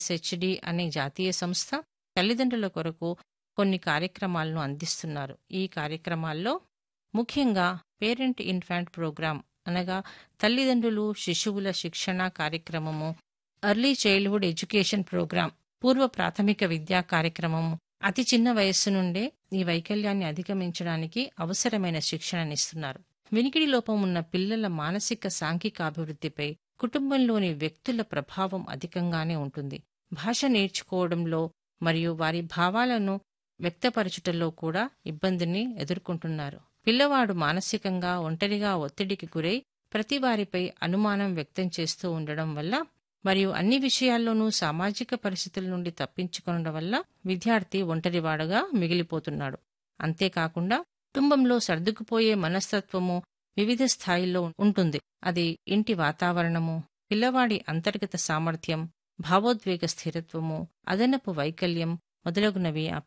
ఎస్హెచ్డి అనే జాతీయ సంస్థ తల్లిదండ్రుల కొరకు కొన్ని కార్యక్రమాలను అందిస్తున్నారు ఈ కార్యక్రమాల్లో ముఖ్యంగా పేరెంట్ ఇన్ఫాంట్ ప్రోగ్రాం అనగా తల్లిదండ్రులు శిశువుల శిక్షణ కార్యక్రమము ఎర్లీ చైల్డ్హుడ్ ఎడ్యుకేషన్ ప్రోగ్రాం పూర్వ ప్రాథమిక విద్యా కార్యక్రమము అతి చిన్న వయస్సు నుండే ఈ వైకల్యాన్ని అధిగమించడానికి అవసరమైన శిక్షణనిస్తున్నారు వినికిడి లోపం ఉన్న పిల్లల మానసిక సాంఘిక అభివృద్ధిపై కుటుంబంలోని వ్యక్తుల ప్రభావం అధికంగానే ఉంటుంది భాష నేర్చుకోవడంలో మరియు వారి భావాలను వ్యక్తపరచుటలో కూడా ఇబ్బందిని ఎదుర్కొంటున్నారు పిల్లవాడు మానసికంగా ఒంటరిగా ఒత్తిడికి గురై ప్రతి వారిపై అనుమానం వ్యక్తం చేస్తూ ఉండడం వల్ల మరియు అన్ని విషయాల్లోనూ సామాజిక పరిస్థితుల నుండి తప్పించుకొనడం వల్ల విద్యార్థి ఒంటరివాడగా మిగిలిపోతున్నాడు అంతేకాకుండా కుటుంబంలో సర్దుకుపోయే మనస్తత్వము వివిధ స్థాయిల్లో ఉంటుంది అది ఇంటి వాతావరణము పిల్లవాడి అంతర్గత సామర్థ్యం భావోద్వేగ స్థిరత్వము అదనపు వైకల్యం మొదలగునవి ఆ